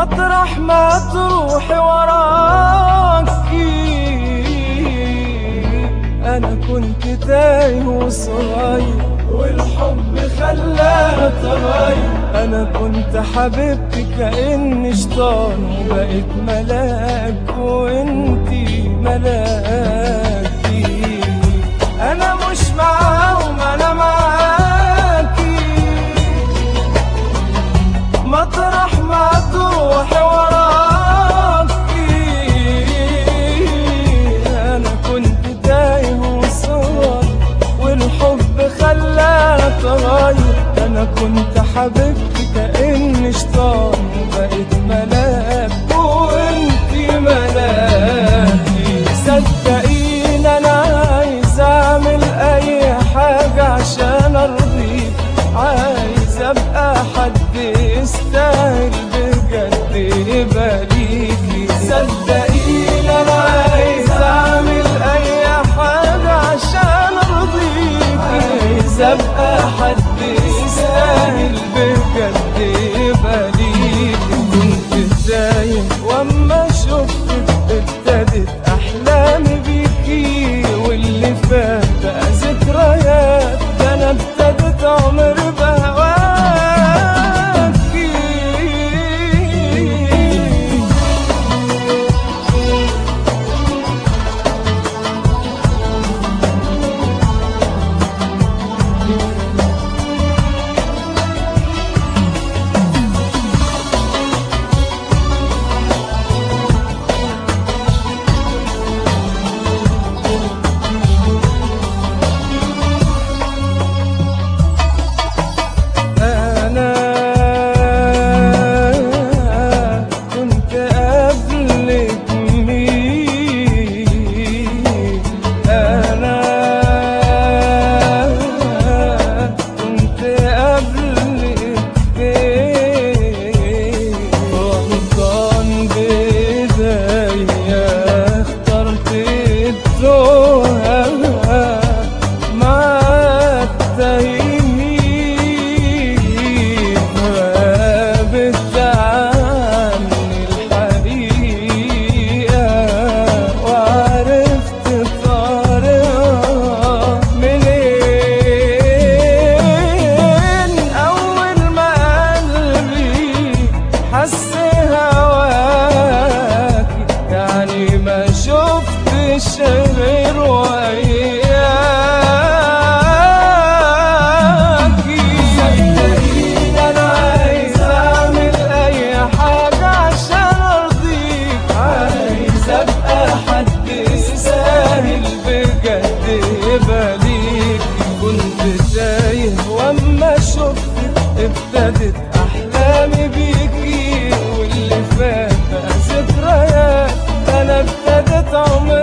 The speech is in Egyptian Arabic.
مطرح ما تروحي وراكي انا كنت تايه وصغير والحب خلاها تغير انا كنت حبيبتي كاني شيطان وبقيت ملاك وانتي ملاكي انا مش معاهم انا معاكي مطرح ما تروحي وراكي انا كنت تايه وصور والحب خلاها تغير انا كنت حبيبتي كاني شيطان وبقيت ملاك وانتي ملاكي صدقيني انا عايز اعمل اي حاجه عشان ارضيك عايز ابقى حد يستاهل بجد يبقى ليكي صدقيني انا عايز اعمل اي حاجه عشان ارضيك عايز ابقى حد يستاهل بجد يبقى ليكي كنت تايه واما شفتك ابتدت احلامي بيكي واللي فات بقى ذكريات ده انا ابتدت عمري بهواكي أنا كنت قبلك مين أنا كنت قبلك فين غلطان بإيديا اخترت التوهة مع التايهين غابت عني الحقيقة وعرفت طريقها منين أول ما قلبي حس هواكي يعني ما شفتش غير وياكي صدقيني انا عايز اعمل اي حاجة عشان ارضيك عايز ابقى حد يستاهل بجد يبقى ليك كنت تايه واما شفتك ابتدت احلامي بيكي واللي فات بقى ذكريات انا ابتدت عمري